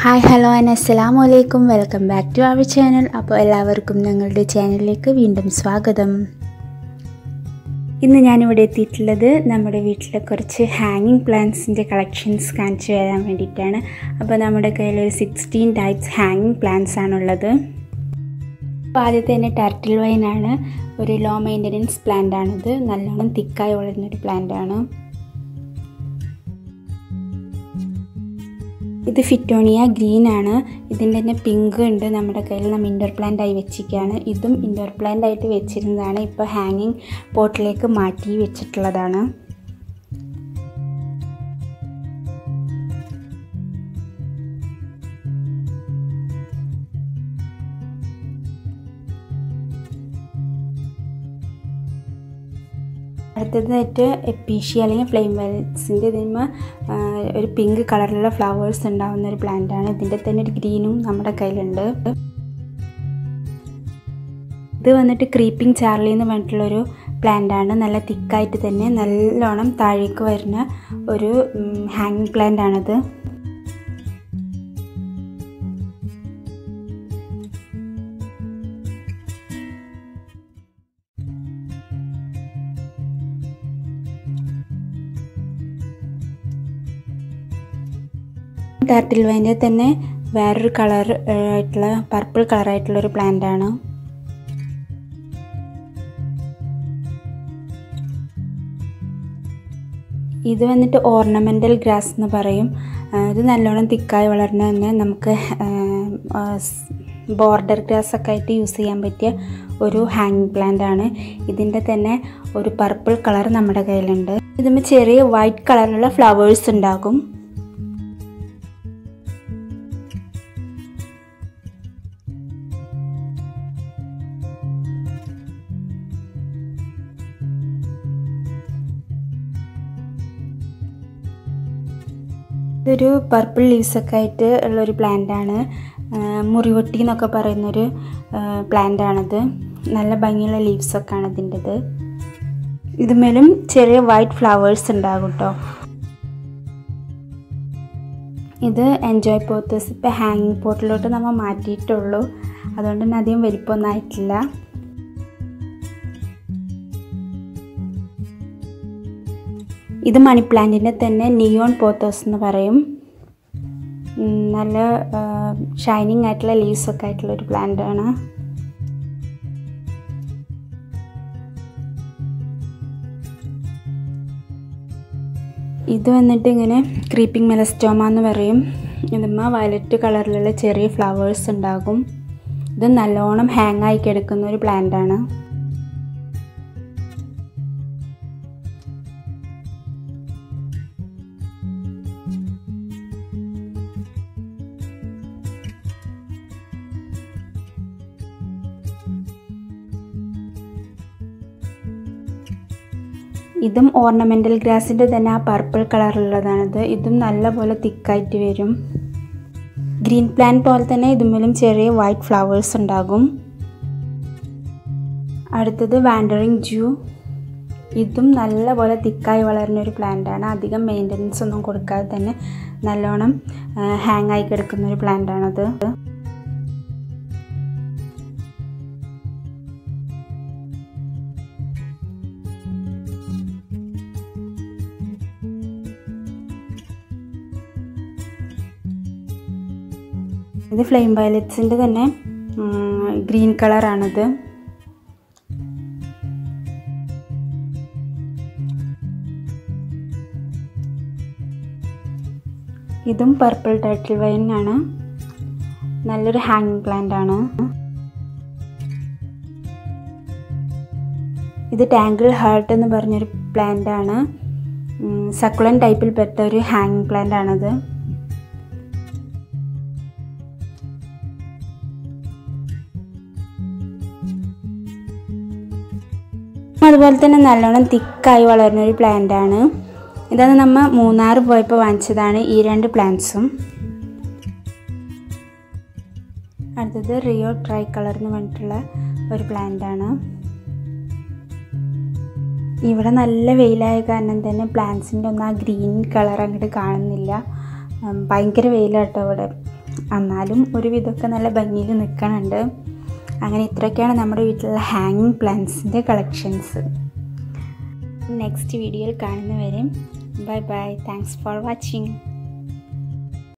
hi hello and അസ്സലാമു അലൈക്കും welcome back to our channel അപ്പോൾ എല്ലാവർക്കും ഞങ്ങളുടെ ചാനലിലേക്ക് വീണ്ടും സ്വാഗതം ഇന്ന് ഞാനിവിടെ എത്തിയിട്ടുള്ളത് നമ്മുടെ വീട്ടിലെ കുറച്ച് ഹാങ്ങിങ് പ്ലാന്റ്സിൻ്റെ കളക്ഷൻസ് കാണിച്ചു തരാൻ വേണ്ടിയിട്ടാണ് അപ്പോൾ നമ്മുടെ കയ്യിൽ ഒരു സിക്സ്റ്റീൻ ടൈപ്സ് ഹാങ്ങിങ് പ്ലാന്റ്സ് ആണുള്ളത് അപ്പോൾ ആദ്യത്തെ തന്നെ ടർട്ടിൽ വൈനാണ് ഒരു ലോ മെയിൻ്റനൻസ് പ്ലാന്റ് ആണിത് നല്ലോണം തിക്കായി വളരുന്നൊരു പ്ലാന്റ് ആണ് ഇത് ഫിറ്റോണിയ ഗ്രീൻ ആണ് ഇതിൻ്റെ തന്നെ പിങ്ക് ഉണ്ട് നമ്മുടെ കയ്യിൽ നമ്മൾ ഇൻഡോർ പ്ലാന്റ് ആയി വെച്ചിരിക്കുകയാണ് ഇതും ഇൻഡോർ പ്ലാന്റ് ആയിട്ട് വെച്ചിരുന്നതാണ് ഇപ്പോൾ ഹാങ്ങിങ് പോട്ടിലേക്ക് മാറ്റി വെച്ചിട്ടുള്ളതാണ് അടുത്തതായിട്ട് എപ്പീഷ്യ അല്ലെങ്കിൽ ഫ്ലെയിം വെൽസിൻ്റെ ഇതിന്മ ഒരു പിങ്ക് കളറിലുള്ള ഫ്ലവേഴ്സ് ഉണ്ടാകുന്ന ഒരു പ്ലാന്റ് ആണ് ഇതിൻ്റെ തന്നെ ഒരു ഗ്രീനും നമ്മുടെ കയ്യിലുണ്ട് ഇത് വന്നിട്ട് ക്രീപ്പിംഗ് ചാർലി എന്ന് പറഞ്ഞിട്ടുള്ളൊരു പ്ലാന്റ് ആണ് നല്ല തിക്കായിട്ട് തന്നെ നല്ലോണം താഴേക്ക് വരുന്ന ഒരു ഹാങ്ങിങ് പ്ലാന്റ് ആണിത് ടർട്ടിൽ വൈൻ്റെ തന്നെ വേറൊരു കളർ ആയിട്ടുള്ള പർപ്പിൾ കളറായിട്ടുള്ള ഒരു പ്ലാന്റ് ആണ് ഇത് വന്നിട്ട് ഓർണമെൻ്റൽ ഗ്രാസ് എന്ന് പറയും ഇത് നല്ലോണം തിക്കായി വളർന്ന തന്നെ നമുക്ക് ബോർഡർ ഗ്രാസ് ഒക്കെ ആയിട്ട് യൂസ് ചെയ്യാൻ പറ്റിയ ഒരു ഹാങ്ങിങ് പ്ലാന്റ് ആണ് ഇതിൻ്റെ തന്നെ ഒരു പർപ്പിൾ കളർ നമ്മുടെ കയ്യിലുണ്ട് ഇതിന് ചെറിയ വൈറ്റ് കളറിലുള്ള ഫ്ലവേഴ്സ് ഉണ്ടാകും ഇതൊരു പർപ്പിൾ ലീവ്സൊക്കെ ആയിട്ട് ഉള്ളൊരു പ്ലാന്റാണ് മുറിവൊട്ടി എന്നൊക്കെ പറയുന്നൊരു പ്ലാന്റാണിത് നല്ല ഭംഗിയുള്ള ലീവ്സൊക്കെ ആണ് ഇതിൻ്റെത് ഇതുമേലും ചെറിയ വൈറ്റ് ഫ്ലവേഴ്സ് ഉണ്ടാകും കേട്ടോ ഇത് എൻജോയ് പോത്തേഴ്സ് ഇപ്പോൾ ഹാങ്ങിങ് പോട്ടിലോട്ട് നമ്മൾ മാറ്റിയിട്ടുള്ളൂ അതുകൊണ്ട് തന്നെ അധികം വലിപ്പമൊന്നും ആയിട്ടില്ല ഇത് മണി പ്ലാന്റിൻ്റെ തന്നെ നിയോൺ പോത്തോസ് എന്ന് പറയും നല്ല ഷൈനിങ് ആയിട്ടുള്ള ലീവ്സ് ഒക്കെ ആയിട്ടുള്ള ഒരു പ്ലാന്റ് ആണ് ഇത് വന്നിട്ട് ഇങ്ങനെ ക്രീപ്പിംഗ് മെലസ്റ്റോമ എന്ന് പറയും ഇതുമ്മ വയലറ്റ് കളറിലുള്ള ചെറിയ ഫ്ലവേഴ്സ് ഉണ്ടാകും ഇത് നല്ലോണം ഹാങ് ആയി കിടക്കുന്ന ഒരു പ്ലാന്റ് ആണ് ഇതും ഓർണമെൻ്റൽ ഗ്രാസിൻ്റെ തന്നെ ആ പർപ്പിൾ കളറുള്ളതാണിത് ഇതും നല്ലപോലെ തിക്കായിട്ട് വരും ഗ്രീൻ പ്ലാന്റ് പോലെ തന്നെ ഇതുമൂലം ചെറിയ വൈറ്റ് ഫ്ലവേഴ്സ് ഉണ്ടാകും അടുത്തത് വാൻഡറിങ് ജൂ ഇതും നല്ലപോലെ തിക്കായി വളരുന്ന ഒരു പ്ലാന്റാണ് അധികം മെയിൻ്റനൻസ് ഒന്നും കൊടുക്കാതെ തന്നെ നല്ലോണം ഹാങ് ആയി കിടക്കുന്ന ഒരു പ്ലാന്റാണത് ഇത് ഫ്ലെയിം വയലറ്റ്സിൻ്റെ തന്നെ ഗ്രീൻ കളറാണിത് ഇതും പർപ്പിൾ ടൈറ്റിൽ വൈൻ ആണ് നല്ലൊരു ഹാങ്ങിങ് പ്ലാന്റ് ആണ് ഇത് ടാങ്കിൾ ഹാർട്ട് എന്ന് പറഞ്ഞൊരു പ്ലാന്റ് ആണ് സക്കുലൻ ടൈപ്പിൽ പെട്ട ഒരു ഹാങ്ങിങ് പ്ലാന്റ് ആണത് അതുപോലെ തന്നെ നല്ലോണം തിക്കായി വളരുന്ന ഒരു പ്ലാന്റ് ആണ് ഇതാണ് നമ്മൾ മൂന്നാർ പോയപ്പോൾ വാങ്ങിച്ചതാണ് ഈ രണ്ട് പ്ലാന്റ്സും അടുത്തത് റിയോ ട്രൈ കളർ എന്ന് പറഞ്ഞിട്ടുള്ള ഒരു പ്ലാന്റ് ആണ് ഇവിടെ നല്ല വെയിലായ കാരണം തന്നെ പ്ലാന്റ്സിൻ്റെ ഒന്നും ആ ഗ്രീൻ കളർ അങ്ങോട്ട് കാണുന്നില്ല ഭയങ്കര വെയിലാട്ടോ ഇവിടെ എന്നാലും ഒരുവിധമൊക്കെ നല്ല ഭംഗിയിൽ നിൽക്കണുണ്ട് അങ്ങനെ ഇത്രയൊക്കെയാണ് നമ്മുടെ വീട്ടിലുള്ള ഹാങ്ങിങ് പ്ലാന്റ്സിൻ്റെ കളക്ഷൻസ് നെക്സ്റ്റ് വീഡിയോയിൽ കാണുന്നവരെ bye bye thanks for watching